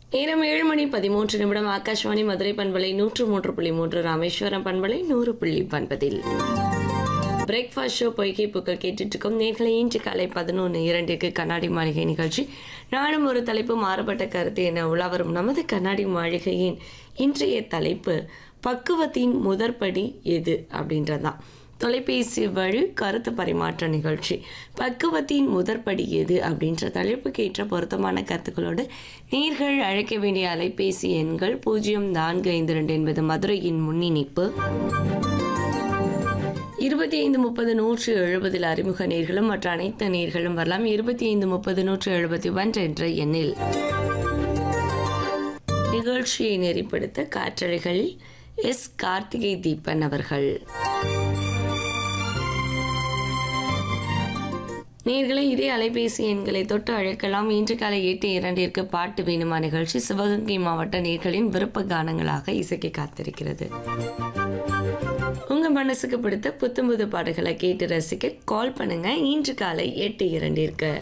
நேரம் ஏழு மணி பதிமூன்று நிமிடம் ஆகாஷ்வாணி மதுரை பண்பலை நூற்று மூன்று புள்ளி மூன்று ராமேஸ்வரம் பண்பலை நூறு புள்ளி ஒன்பதில் பிரேக்ஃபாஸ்ட் ஷோ பொய்கை புக்கள் கேட்டுட்டு இருக்கோம் நேர்களை இன்று காலை பதினொன்று இரண்டிற்கு கண்ணாடி மாளிகை நிகழ்ச்சி நாளும் ஒரு தலைப்பு மாறுபட்ட கருத்து என உலாவரும் நமது கண்ணாடி மாளிகையின் இன்றைய தலைப்பு பக்குவத்தின் முதற்படி எது அப்படின்றதான் தொலைபேசி வழி கருத்து பரிமாற்ற நிகழ்ச்சி பக்குவத்தின் முதற்படி எது அப்படின்ற தலைப்புக்கு ஏற்ற பொருத்தமான கருத்துக்களோடு நீர்கள் அழைக்க வேண்டிய அலைபேசி எண்கள் பூஜ்ஜியம் நான்கு ஐந்து ரெண்டு என்பது மதுரையின் முன்னிணைப்பு இருபத்தி ஐந்து முப்பது நூற்று எழுபதில் அறிமுக நேர்களும் மற்ற அனைத்து நேர்களும் வரலாம் இருபத்தி ஐந்து முப்பது நூற்று எழுபத்தி ஒன்று என்ற எண்ணில் நிகழ்ச்சியை நெறிப்படுத்த காற்றலைகளில் எஸ் கார்த்திகை தீபன் அவர்கள் நேர்களை இதே அலைபேசி எண்களை தொட்டு அழைக்கலாம் இன்று காலை எட்டு இரண்டிற்கு பாட்டு வேணுமா நிகழ்ச்சி சிவகங்கை மாவட்ட நேர்களின் விருப்ப கானங்களாக இசைக்க காத்திருக்கிறது உங்க மனசுக்கு பிடித்த புத்தம் புது பாடல்களை கேட்டு ரசிக்க கால் பண்ணுங்க இன்று காலை எட்டு இரண்டிற்கு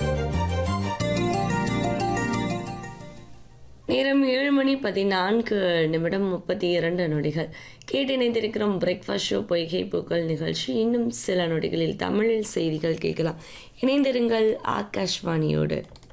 நேரம் ஏழு மணி பதினான்கு நிமிடம் முப்பத்தி இரண்டு நொடிகள் கேட்டு இணைந்திருக்கிறோம் பிரேக்ஃபாஸ்ட் ஷோ பொய்கை பூக்கள் நிகழ்ச்சி இன்னும் சில நொடிகளில் தமிழில் செய்திகள் கேட்கலாம் இணைந்திருங்கள் ஆகாஷ்வாணியோடு